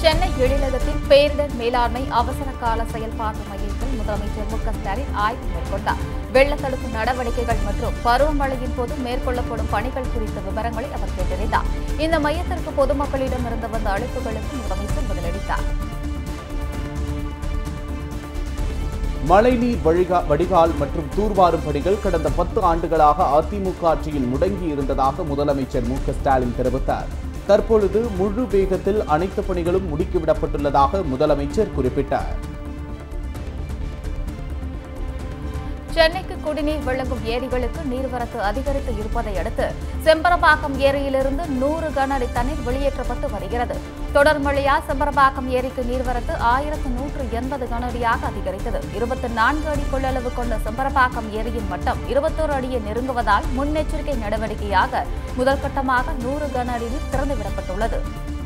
சென்னை எழிலகத்தில் பேரிடர் மேலாண்மை அவசர கால செயல்பாட்டு மையத்தில் முதலமைச்சர் மு க ஸ்டாலின் ஆய்வு மேற்கொண்டார் வெள்ள தடுப்பு நடவடிக்கைகள் மற்றும் பருவமழையின் போது மேற்கொள்ளப்படும் பணிகள் குறித்த விவரங்களை அவர் கேட்டறிந்தார் இந்த மையத்திற்கு பொதுமக்களிடமிருந்து வந்த அழைப்புகளுக்கு முதலமைச்சர் பதிலளித்தார் மழைநீர் வழிகா வடிகால் மற்றும் தூர்வாரும் பணிகள் கடந்த பத்து ஆண்டுகளாக அதிமுக ஆட்சியில் முடங்கி இருந்ததாக முதலமைச்சர் மு க ஸ்டாலின் தெரிவித்தார் தற்பொழுது முழு வேகத்தில் அனைத்து பணிகளும் முடுக்கிவிடப்பட்டுள்ளதாக முதலமைச்சர் குறிப்பிட்டார் சென்னைக்கு குடிநீர் வழங்கும் ஏரிகளுக்கு நீர்வரத்து அதிகரித்து இருப்பதை அடுத்து செம்பரபாக்கம் ஏரியிலிருந்து நூறு கன அடி தண்ணீர் வெளியேற்றப்பட்டு வருகிறது தொடர் மழையால் செம்பரபாக்கம் ஏரிக்கு நீர்வரத்து ஆயிரத்து நூற்று எண்பது கன அடியாக அதிகரித்தது இருபத்தி நான்கு அடி கொள்ளளவு கொண்ட செம்பரபாக்கம் ஏரியின் மட்டம் இருபத்தோரு அடியை நெருங்குவதால் முன்னெச்சரிக்கை நடவடிக்கையாக முதல் கட்டமாக நூறு கன அடி நீர் திறந்துவிடப்பட்டுள்ளது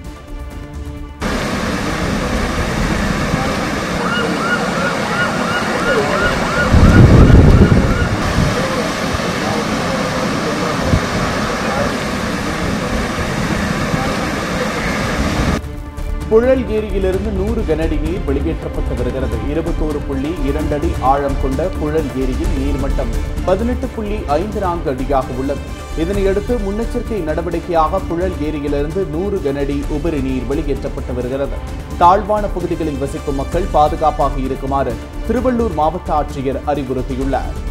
புழல் ஏரியிலிருந்து நூறு கனஅடி நீர் வெளியேற்றப்பட்டு வருகிறது இருபத்தோரு புள்ளி இரண்டு அடி ஆழம் கொண்ட புழல் ஏரியில் நீர்மட்டம் பதினெட்டு புள்ளி ஐந்து நான்கு அடியாக உள்ளது இதனையடுத்து முன்னெச்சரிக்கை நடவடிக்கையாக புழல் ஏரியிலிருந்து நூறு கனஅடி உபரி நீர் வெளியேற்றப்பட்டு வருகிறது தாழ்வான பகுதிகளில் வசிக்கும் மக்கள் பாதுகாப்பாக இருக்குமாறு திருவள்ளூர் மாவட்ட ஆட்சியர் அறிவுறுத்தியுள்ளார்